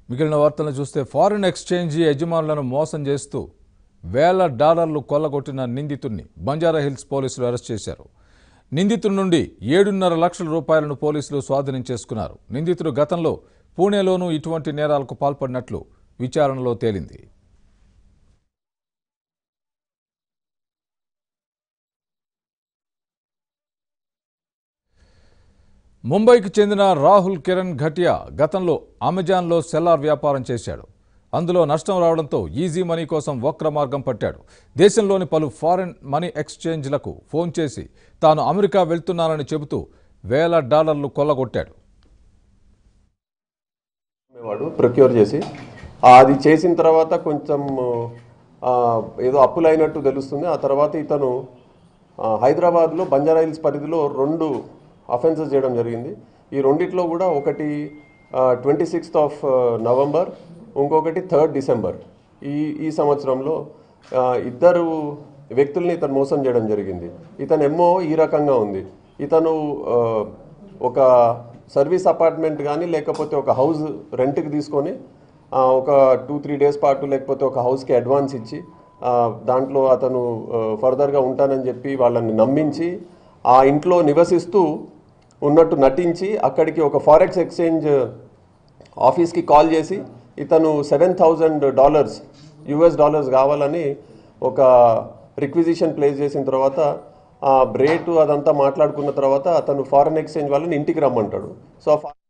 మిగిలిన వార్తలను చూస్తే ఫారిన్ ఎక్స్చేంజ్ యజమానులను మోసం చేస్తూ వేల డాలర్లు కొల్లగొట్టిన నిందితుడిని బంజారా హిల్స్ పోలీసులు అరెస్ట్ చేశారు నిందితుడి నుండి ఏడున్నర లక్షల రూపాయలను పోలీసులు స్వాధీనం చేసుకున్నారు నిందితుడు గతంలో పూణేలోనూ ఇటువంటి నేరాలకు పాల్పడినట్లు విచారణలో తేలింది ముంబైకి చెందిన రాహుల్ కిరణ్ ఘటియా గతంలో అమెజాన్లో సెల్లార్ వ్యాపారం చేశాడు అందులో నష్టం రావడంతో ఈజీ మనీ కోసం వక్ర మార్గం పట్టాడు దేశంలోని పలు ఫారిన్ మనీ ఎక్స్చేంజ్లకు ఫోన్ చేసి తాను అమెరికా వెళ్తున్నానని చెబుతూ వేల డాలర్లు కొల్లగొట్టాడు వాడు ప్రొక్యూర్ చేసి ఆ, అది చేసిన తర్వాత కొంచెం ఆ, ఏదో అప్పులైనట్టు తెలుస్తుంది ఆ తర్వాత ఇతను ఆ, హైదరాబాద్లో బంజారా హిల్స్ పరిధిలో రెండు అఫెన్సెస్ చేయడం జరిగింది ఈ రెండిట్లో కూడా ఒకటి ట్వంటీ సిక్స్త్ ఆఫ్ నవంబర్ ఇంకొకటి థర్డ్ డిసెంబర్ ఈ ఈ సంవత్సరంలో ఆ, ఇద్దరు వ్యక్తుల్ని ఇతను మోసం చేయడం జరిగింది ఇతను ఎమ్మో ఈ రకంగా ఉంది ఇతను ఆ, ఒక సర్వీస్ అపార్ట్మెంట్ కానీ లేకపోతే ఒక హౌస్ రెంట్కి తీసుకొని ఆ, ఒక టూ త్రీ డేస్ పాటు లేకపోతే ఒక హౌస్కి అడ్వాన్స్ ఇచ్చి ఆ, దాంట్లో అతను ఆ, ఫర్దర్గా ఉంటానని చెప్పి వాళ్ళని నమ్మించి ఆ ఇంట్లో నివసిస్తూ ఉన్నట్టు నటించి అక్కడికి ఒక ఫారెక్స్ ఎక్స్చేంజ్ ఆఫీస్కి కాల్ చేసి ఇతను seven thousand dollars US dollars కావాలని ఒక రిక్విజిషన్ ప్లేస్ చేసిన తర్వాత ఆ రేటు అదంతా మాట్లాడుకున్న తర్వాత అతను ఫారెన్ ఎక్స్చేంజ్ వాళ్ళని ఇంటికి రమ్మంటాడు సో ఆ ఫా-